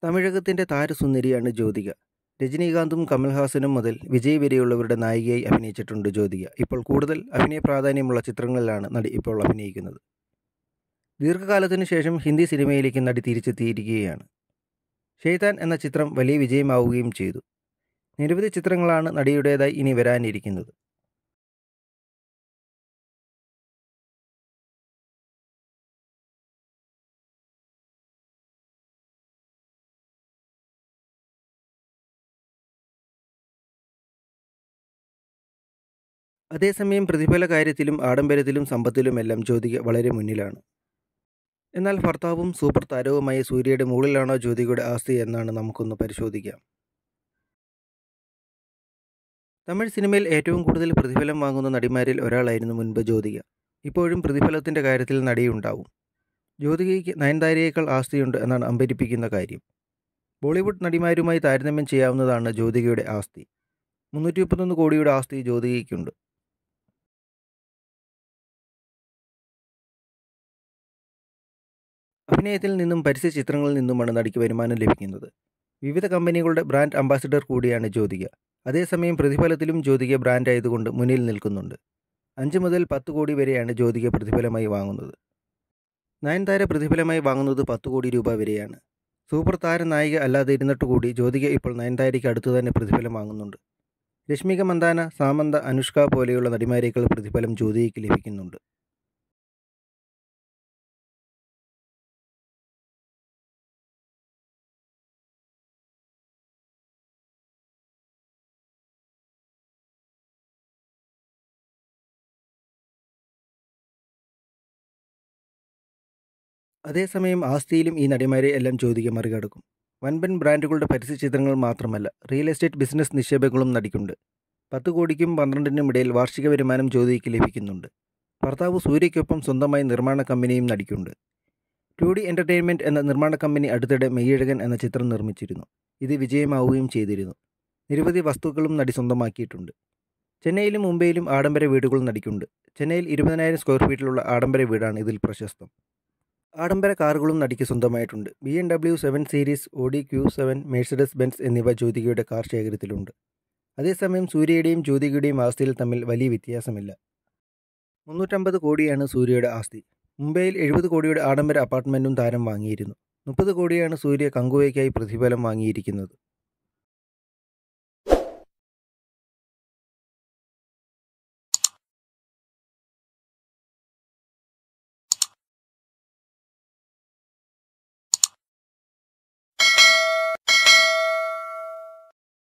തമിഴകത്തിന്റെ താരസുന്ദരിയാണ് ജ്യോതിക രജനീകാന്തും കമൽഹാസനും മുതൽ വിജയ് വരെയുള്ളവരുടെ നായികയായി അഭിനയിച്ചിട്ടുണ്ട് ജ്യോതിക ഇപ്പോൾ കൂടുതൽ അഭിനയ പ്രാധാന്യമുള്ള ചിത്രങ്ങളിലാണ് നടി ഇപ്പോൾ അഭിനയിക്കുന്നത് ദീർഘകാലത്തിനു ശേഷം ഹിന്ദി സിനിമയിലേക്ക് നടി തിരിച്ചെത്തിയിരിക്കുകയാണ് ഷെയ്താൻ എന്ന ചിത്രം വലിയ വിജയമാവുകയും ചെയ്തു നിരവധി ചിത്രങ്ങളാണ് നടിയുടേതായി ഇനി വരാനിരിക്കുന്നത് അതേസമയം പ്രതിഫല കാര്യത്തിലും ആഡംബരത്തിലും സമ്പത്തിലുമെല്ലാം ജ്യോതിക വളരെ മുന്നിലാണ് എന്നാൽ ഭർത്താവും സൂപ്പർ താരവുമായ സൂര്യയുടെ മുകളിലാണോ ജ്യോതികയുടെ ആസ്തി എന്നാണ് നമുക്കൊന്ന് പരിശോധിക്കാം തമിഴ് സിനിമയിൽ ഏറ്റവും കൂടുതൽ പ്രതിഫലം വാങ്ങുന്ന നടിമാരിൽ ഒരാളായിരുന്നു മുൻപ് ജ്യോതിക ഇപ്പോഴും പ്രതിഫലത്തിൻ്റെ കാര്യത്തിൽ നടിയുണ്ടാവും ജ്യോതികയ്ക്ക് നയൻതാരയേക്കാൾ ആസ്തിയുണ്ട് എന്നാണ് അമ്പരിപ്പിക്കുന്ന കാര്യം ബോളിവുഡ് നടിമാരുമായി താരതമ്യം ചെയ്യാവുന്നതാണ് ജ്യോതികയുടെ ആസ്തി മുന്നൂറ്റി മുപ്പത്തൊന്ന് കോടിയുടെ ആസ്തി ജ്യോതികയ്ക്കുണ്ട് അഭിനയത്തിൽ നിന്നും പരസ്യ ചിത്രങ്ങളിൽ നിന്നുമാണ് നടിക്ക് വരുമാനം ലഭിക്കുന്നത് വിവിധ കമ്പനികളുടെ ബ്രാൻഡ് അംബാസിഡർ കൂടിയാണ് ജ്യോതിക അതേസമയം പ്രതിഫലത്തിലും ജ്യോതിക ബ്രാൻഡ് ആയതുകൊണ്ട് മുന്നിൽ നിൽക്കുന്നുണ്ട് അഞ്ച് മുതൽ പത്ത് കോടി വരെയാണ് ജ്യോതിക പ്രതിഫലമായി വാങ്ങുന്നത് നയൻതാര പ്രതിഫലമായി വാങ്ങുന്നത് പത്ത് കോടി രൂപ വരെയാണ് സൂപ്പർ താര നായിക അല്ലാതെ ഇരുന്നിട്ട് കൂടി ജ്യോതിക ഇപ്പോൾ നയൻതാരയ്ക്ക് അടുത്ത് തന്നെ പ്രതിഫലം വാങ്ങുന്നുണ്ട് രശ്മിക മന്ദാന സാമന്ത അനുഷ്ക പോലെയുള്ള നടിമാരേക്കാൾ പ്രതിഫലം ജ്യോതികയ്ക്ക് ലഭിക്കുന്നുണ്ട് അതേസമയം ആസ്തിയിലും ഈ നടിമാരെ എല്ലാം ജ്യോതിക മറികടക്കും വൻപൻ ബ്രാൻഡുകളുടെ പരസ്യ ചിത്രങ്ങൾ മാത്രമല്ല റിയൽ എസ്റ്റേറ്റ് ബിസിനസ് നിക്ഷേപങ്ങളും നടിക്കുണ്ട് പത്ത് കോടിക്കും പന്ത്രണ്ടിനും ഇടയിൽ വാർഷിക വരുമാനം ജ്യോതിക്ക് ലഭിക്കുന്നുണ്ട് ഭർത്താവ് സൂര്യയ്ക്കൊപ്പം സ്വന്തമായി നിർമ്മാണ കമ്പനിയും നടിക്കുന്നുണ്ട് ടു ഡി എൻ്റർടൈൻമെൻറ്റ് എന്ന നിർമ്മാണ കമ്പനി അടുത്തിടെ മെയ്യഴകൻ എന്ന ചിത്രം നിർമ്മിച്ചിരുന്നു ഇത് വിജയമാവുകയും ചെയ്തിരുന്നു നിരവധി വസ്തുക്കളും നടി സ്വന്തമാക്കിയിട്ടുണ്ട് ചെന്നൈയിലും മുംബൈയിലും ആഡംബര വീടുകൾ നടിക്കുന്നുണ്ട് ചെന്നൈയിൽ ഇരുപതിനായിരം സ്ക്വയർ ഫീറ്റിലുള്ള ആഡംബര വീടാണ് ഇതിൽ പ്രശസ്തം ആഡംബര കാറുകളും നടിക്ക് സ്വന്തമായിട്ടുണ്ട് B M W seven series Audi Q seven Mercedes Benz എന്നിവ ജ്യോതികയുടെ കാർ ശേഖരത്തിലുണ്ട് അതേസമയം സൂര്യയുടെയും ജ്യോതികയുടെയും ആസ്തിയിൽ തമ്മിൽ വലിയ വ്യത്യാസമില്ല മുന്നൂറ്റമ്പത് കോടിയാണ് സൂര്യയുടെ ആസ്തി മുംബൈയിൽ എഴുപത് കോടിയുടെ ആഡംബര അപ്പാർട്ട്മെൻറ്റും താരം വാങ്ങിയിരുന്നു മുപ്പത് കോടിയാണ് സൂര്യ കങ്കുവയ്ക്കായി പ്രതിഫലം വാങ്ങിയിരിക്കുന്നത്